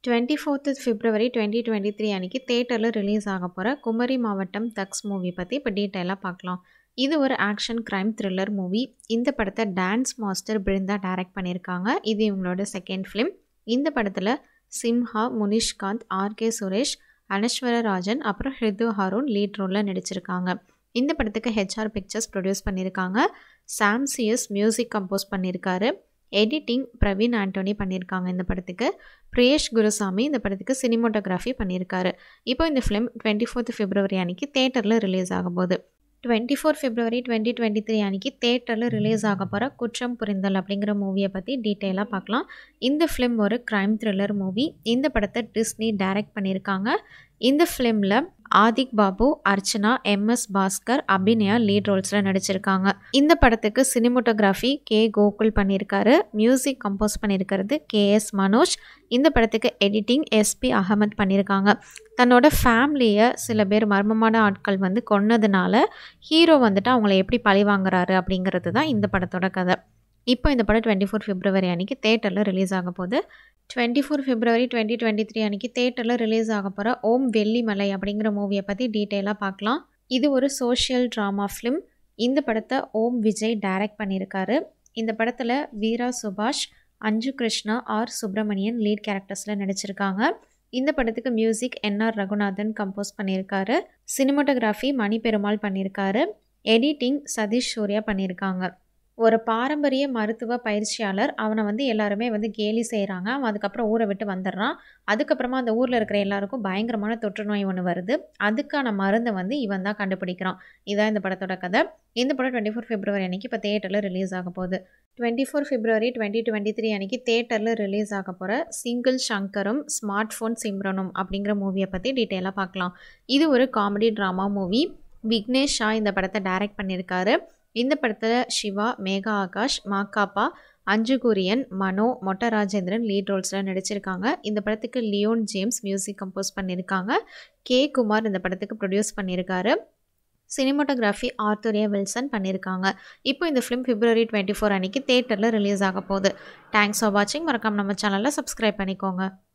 twenty fourth February twenty twenty three அன்றைக்கி தேட்டரில் release ஆக போகிற குமரி மாவட்டம் தக்ஸ் மூவி பற்றி இப்போ டீட்டெயிலாக பார்க்கலாம் இது ஒரு ஆக்ஷன் க்ரைம் த்ரில்லர் மூவி இந்த படத்தை டான்ஸ் மாஸ்டர் பிருந்தா டைரக்ட் பண்ணியிருக்காங்க இது இவங்களோட செகண்ட் ஃபிலிம் இந்த படத்தில் சிம்ஹா முனிஷ்காந்த் ஆர்கே சுரேஷ் அனஸ்வர ராஜன் அப்புறம் ஹிருது ஹாரூன் லீட் ரோலில் நடிச்சிருக்காங்க இந்த படத்துக்கு ஹெச்ஆர் பிக்சர்ஸ் ப்ரொடியூஸ் பண்ணியிருக்காங்க சாம்சியஸ் மியூசிக் கம்போஸ் பண்ணியிருக்காரு எடிட்டிங் பிரவீன் ஆண்டோனி பண்ணியிருக்காங்க இந்த படத்துக்கு பிரியேஷ் குருசாமி இந்த படத்துக்கு சினிமோட்டோகிராஃபி பண்ணியிருக்காரு இப்போ இந்த ஃபிலிம் டுவெண்ட்டி ஃபோர்த் ஃபிப்ரவரி அன்றைக்கி தேட்டரில் ரிலீஸ் ஆக போகுது twenty four February twenty twenty three அன்றைக்கி தேட்டரில் ரிலீஸ் ஆக போகிற குற்றம் புரிந்தல் அப்படிங்கிற மூவியை பற்றி டீட்டெயிலாக பார்க்கலாம் இந்த ஃபிலிம் ஒரு க்ரைம் த்ரில்லர் மூவி இந்த படத்தை டிஸ்னி டைரக்ட் பண்ணியிருக்காங்க இந்த ஃபிலிமில் ஆதிக் பாபு அர்ச்சனா எம்எஸ் பாஸ்கர் அபிநயா லீட் ரோல்ஸில் நடிச்சிருக்காங்க இந்த படத்துக்கு சினிமோட்டோகிராஃபி கே கோகுல் பண்ணியிருக்காரு மியூசிக் கம்போஸ் பண்ணியிருக்கிறது கே எஸ் மனோஜ் இந்த படத்துக்கு எடிட்டிங் எஸ்பி அகமத் பண்ணியிருக்காங்க தன்னோட ஃபேமிலியை சில பேர் மர்மமான ஆட்கள் வந்து கொன்னதுனால ஹீரோ வந்துட்டு அவங்கள எப்படி பழி வாங்குறாரு அப்படிங்கிறது தான் இந்த படத்தோட கதை இப்போ இந்த படம் டுவெண்ட்டி ஃபோர் ஃபிப்ரவரி அன்றைக்கி தேட்டரில் ரிலீஸ் ஆக போகுது twenty four February twenty twenty three அன்றைக்கி தேட்டரில் ரிலீஸ் ஆக போகிற ஓம் வெள்ளிமலை அப்படிங்கிற மூவியை பற்றி டீட்டெயிலாக பார்க்கலாம் இது ஒரு சோஷியல் ட்ராமா ஃபிலிம் இந்த படத்தை ஓம் விஜய் டைரக்ட் பண்ணியிருக்காரு இந்த படத்தில் வீரா சுபாஷ் அஞ்சு கிருஷ்ணா ஆர் சுப்பிரமணியன் லீட் கேரக்டர்ஸில் நடிச்சிருக்காங்க இந்த படத்துக்கு மியூசிக் என்ஆர் ரகுநாதன் கம்போஸ் பண்ணியிருக்காரு சினிமோட்டோகிராஃபி மணி பெருமாள் பண்ணியிருக்காரு எடிட்டிங் சதீஷ் சூர்யா பண்ணியிருக்காங்க ஒரு பாரம்பரிய மருத்துவ பயிற்சியாளர் அவனை வந்து எல்லாருமே வந்து கேலி செய்கிறாங்க அவன் அதுக்கப்புறம் ஊரை விட்டு வந்துடுறான் அதுக்கப்புறமா அந்த ஊரில் இருக்கிற எல்லாருக்கும் பயங்கரமான தொற்று நோய் ஒன்று வருது அதுக்கான மருந்தை வந்து இவன் தான் கண்டுபிடிக்கிறான் இதான் இந்த படத்தோட கதை இந்த படம் டுவெண்ட்டி ஃபோர் ஃபிப்ரவரி அன்றைக்கி இப்போ தேட்டரில் ரிலீஸ் ஆக போகுது twenty four February twenty twenty three அன்றைக்கி தேட்டரில் ரிலீஸ் ஆக போகிற சிங்கிள் சங்கரும் ஸ்மார்ட் ஃபோன் சிம்ரனும் அப்படிங்கிற மூவியை பற்றி டீட்டெயிலாக பார்க்கலாம் இது ஒரு comedy drama movie Vignesh Sha இந்த படத்தை டைரக்ட் பண்ணியிருக்காரு இந்த படத்தில் சிவா மேகா ஆகாஷ் மாக்காப்பா அஞ்சு குரியன் மனோ மொட்ட ராஜேந்திரன் லீட் ரோல்ஸில் நடிச்சிருக்காங்க இந்த படத்துக்கு லியோன் ஜேம்ஸ் மியூசிக் கம்போஸ் பண்ணியிருக்காங்க கே குமார் இந்த படத்துக்கு ப்ரொடியூஸ் பண்ணியிருக்காரு சினிமோட்டோகிராஃபி ஆர்த்தோரியா வில்சன் பண்ணியிருக்காங்க இப்போ இந்த ஃபிலிம் பிப்ரவரி டுவெண்ட்டி ஃபோர் அன்றைக்கி தேட்டரில் ரிலீஸ் ஆக போகுது தேங்க்ஸ் ஃபார் வாட்சிங் மறக்காம நம்ம சேனலில் சப்ஸ்கிரைப் பண்ணிக்கோங்க